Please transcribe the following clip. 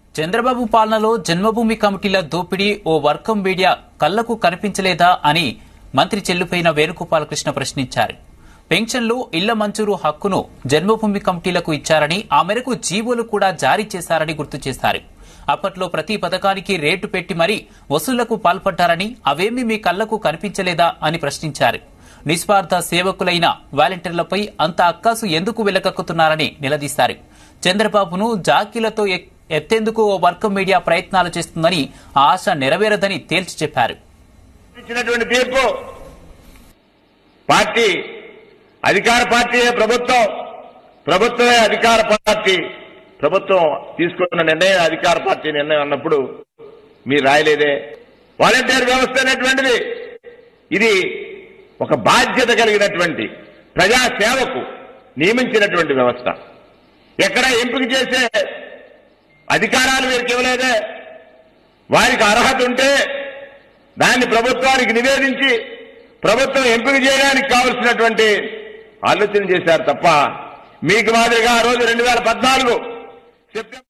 చంద్రబాబు పాలనలో జన్మభూమి కమిటీల దోపిడీ ఓ వర్గం మీడియా కళ్లకు కనిపించలేదా అని మంత్రి చెల్లుపైన వేణుగోపాలకృష్ణ ప్రశ్నించారు పెన్షన్లు ఇళ్ల మంజూరు హక్కును జన్మభూమి కమిటీలకు ఇచ్చారని ఆ మేరకు జీవోలు కూడా జారీ చేశారని గుర్తు చేశారు అప్పట్లో ప్రతి పథకానికి రేటు పెట్టి మరీ వసూళ్లకు పాల్పడ్డారని అవేమీ మీ కళ్లకు కనిపించలేదా అని ప్రశ్నించారు నిస్వార్థ సేవకులైన వాలంటీర్లపై అంత అక్కాసు ఎందుకు వెలకక్కుతున్నారని నిలదీశారు చంద్రబాబును జాకీలతో ఎక్- ఎత్తేందుకు ఓ వర్గం మీడియా ప్రయత్నాలు చేస్తుందని ఆ ఆశ నెరవేరదని తేల్చి చెప్పారు ఇచ్చినటువంటి తీర్పు పార్టీ అధికార పార్టీయే ప్రభుత్వం ప్రభుత్వమే అధికార పార్టీ ప్రభుత్వం తీసుకున్న నిర్ణయం అధికార పార్టీ నిర్ణయం అన్నప్పుడు మీరు రాయలేదే వాలంటీర్ వ్యవస్థ అనేటువంటిది ఇది ఒక బాధ్యత కలిగినటువంటి ప్రజా సేవకు నియమించినటువంటి వ్యవస్థ ఎక్కడ ఎంపిక చేసే అధికారాలు వీరికి ఇవ్వలేదే వారికి అర్హత ఉంటే దాన్ని ప్రభుత్వానికి నివేదించి ప్రభుత్వం ఎంపిక చేయడానికి కావలసినటువంటి ఆలోచన చేశారు తప్ప మీకు మాదిరిగా ఆ రోజు రెండు వేల పద్నాలుగు సెప్టెంబర్